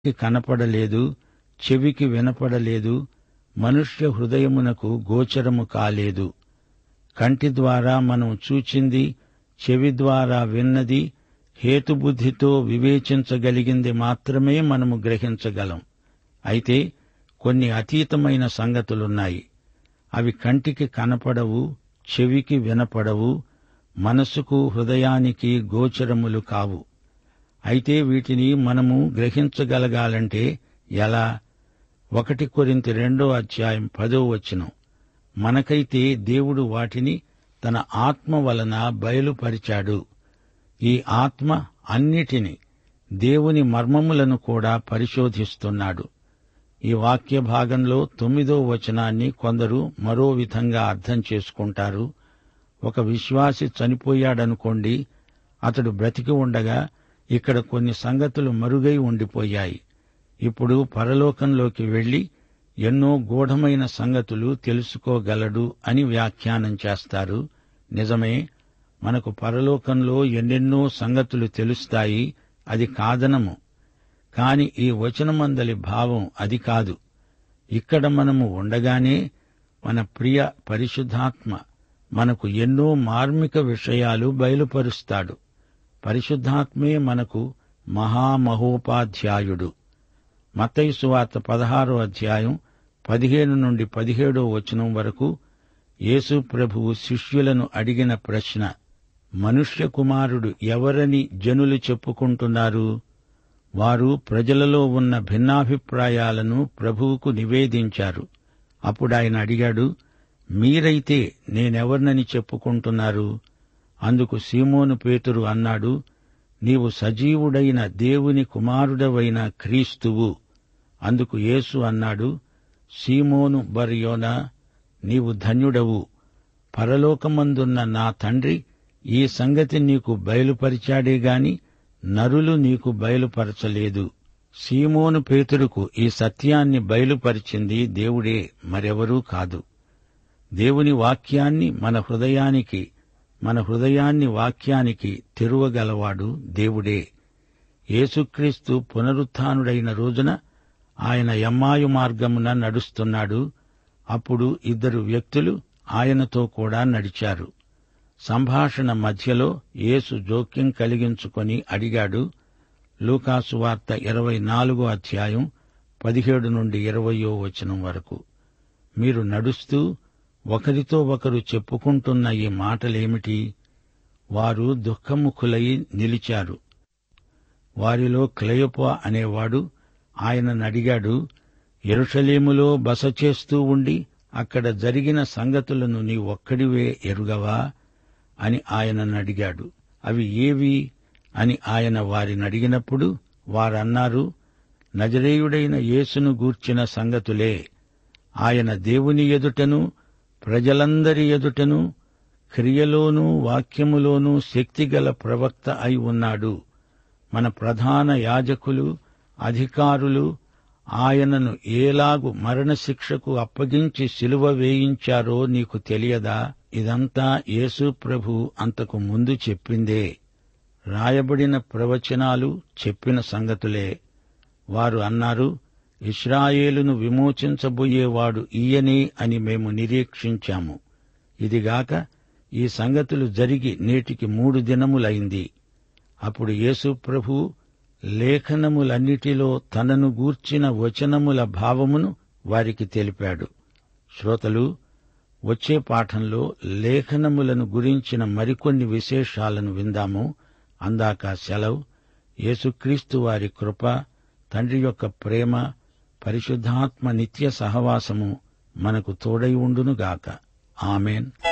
కంటికి కనపడలేదు చెవికి వినపడలేదు మనుష్య హృదయమునకు గోచరము కాలేదు కంటి ద్వారా మనం చూచింది చెవి ద్వారా విన్నది హేతుబుద్ధితో వివేచించగలిగింది మాత్రమే మనము గ్రహించగలం అయితే కొన్ని అతీతమైన సంగతులున్నాయి అవి కంటికి కనపడవు చెవికి వినపడవు మనసుకు హృదయానికి గోచరములు కావు అయితే వీటిని మనము గ్రహించగలగాలంటే ఎలా ఒకటి కొరింతి రెండో అధ్యాయం పదో వచనం మనకైతే దేవుడు వాటిని తన ఆత్మ వలన బయలుపరిచాడు ఈ ఆత్మ అన్నిటిని దేవుని మర్మములను కూడా పరిశోధిస్తున్నాడు ఈ వాక్య భాగంలో తొమ్మిదో వచనాన్ని కొందరు మరో విధంగా అర్థం చేసుకుంటారు ఒక విశ్వాసి చనిపోయాడనుకోండి అతడు బ్రతికి ఉండగా ఇక్కడ కొన్ని సంగతులు మరుగై ఉండిపోయాయి ఇప్పుడు పరలోకంలోకి వెళ్లి ఎన్నో గూఢమైన సంగతులు తెలుసుకోగలడు అని వ్యాఖ్యానం చేస్తారు నిజమే మనకు పరలోకంలో ఎన్నెన్నో సంగతులు తెలుస్తాయి అది కాదనము కాని ఈ వచనమందలి భావం అది కాదు ఇక్కడ మనము ఉండగానే మన ప్రియ పరిశుద్ధాత్మ మనకు ఎన్నో మార్మిక విషయాలు బయలుపరుస్తాడు పరిశుద్ధాత్మే మనకు మహామహోపాధ్యాయుడు మత్తయి సువార్త పదహారో అధ్యాయం పదిహేను నుండి పదిహేడో వచనం వరకు యేసు ప్రభువు శిష్యులను అడిగిన ప్రశ్న మనుష్య కుమారుడు ఎవరని జనులు చెప్పుకుంటున్నారు వారు ప్రజలలో ఉన్న భిన్నాభిప్రాయాలను ప్రభువుకు నివేదించారు అప్పుడాయన అడిగాడు మీరైతే నేనెవర్నని చెప్పుకుంటున్నారు అందుకు సీమోను పేతురు అన్నాడు నీవు సజీవుడైన దేవుని కుమారుడవైన క్రీస్తువు అందుకు యేసు అన్నాడు సీమోను బర్యోనా నీవు ధన్యుడవు పరలోకమందున్న నా తండ్రి ఈ సంగతి నీకు బయలుపరిచాడే గాని నరులు నీకు బయలుపరచలేదు సీమోను పేతురుకు ఈ సత్యాన్ని బయలుపరిచింది దేవుడే మరెవరూ కాదు దేవుని వాక్యాన్ని మన హృదయానికి మన హృదయాన్ని వాక్యానికి తెరువగలవాడు దేవుడే యేసుక్రీస్తు పునరుత్డైన రోజున ఆయన ఎమ్మాయు మార్గమున నడుస్తున్నాడు అప్పుడు ఇద్దరు వ్యక్తులు ఆయనతో కూడా నడిచారు సంభాషణ మధ్యలో యేసు జోక్యం కలిగించుకొని అడిగాడు లూకాసు వార్త ఇరవై నాలుగో అధ్యాయం పదిహేడు నుండి ఇరవయో వచనం వరకు మీరు నడుస్తూ ఒకరితో ఒకరు చెప్పుకుంటున్న ఈ మాటలేమిటి వారు దుఃఖముఖులై నిలిచారు వారిలో క్లయోప అనేవాడు ఆయనను అడిగాడు ఎరుషలేములో బస చేస్తూ ఉండి అక్కడ జరిగిన సంగతులను నీ ఒక్కడివే ఎరుగవా అని ఆయనను అడిగాడు అవి ఏవి అని ఆయన వారిని అడిగినప్పుడు వారన్నారు నజరేయుడైన యేసును గూర్చిన సంగతులే ఆయన దేవుని ఎదుటను ప్రజలందరి ఎదుటను క్రియలోనూ వాక్యములోనూ శక్తిగల ప్రవక్త అయి ఉన్నాడు మన ప్రధాన యాజకులు అధికారులు ఆయనను ఏలాగు మరణశిక్షకు అప్పగించి సిలువ వేయించారో నీకు తెలియదా ఇదంతా యేసు ప్రభు అంతకు ముందు చెప్పిందే రాయబడిన ప్రవచనాలు చెప్పిన సంగతులే వారు అన్నారు ఇస్రాయేలును విమోచించబోయేవాడు ఈయనే అని మేము నిరీక్షించాము ఇదిగాక ఈ సంగతులు జరిగి నేటికి మూడు దినములైంది అప్పుడు యేసు ప్రభు లేఖనములన్నిటిలో తనను గూర్చిన వచనముల భావమును వారికి తెలిపాడు శ్రోతలు వచ్చే పాఠంలో లేఖనములను గురించిన మరికొన్ని విశేషాలను విందాము అందాక సెలవు యేసుక్రీస్తు వారి కృప తండ్రి యొక్క ప్రేమ పరిశుద్ధాత్మ నిత్య సహవాసము మనకు తోడై ఉండునుగాక ఆమెన్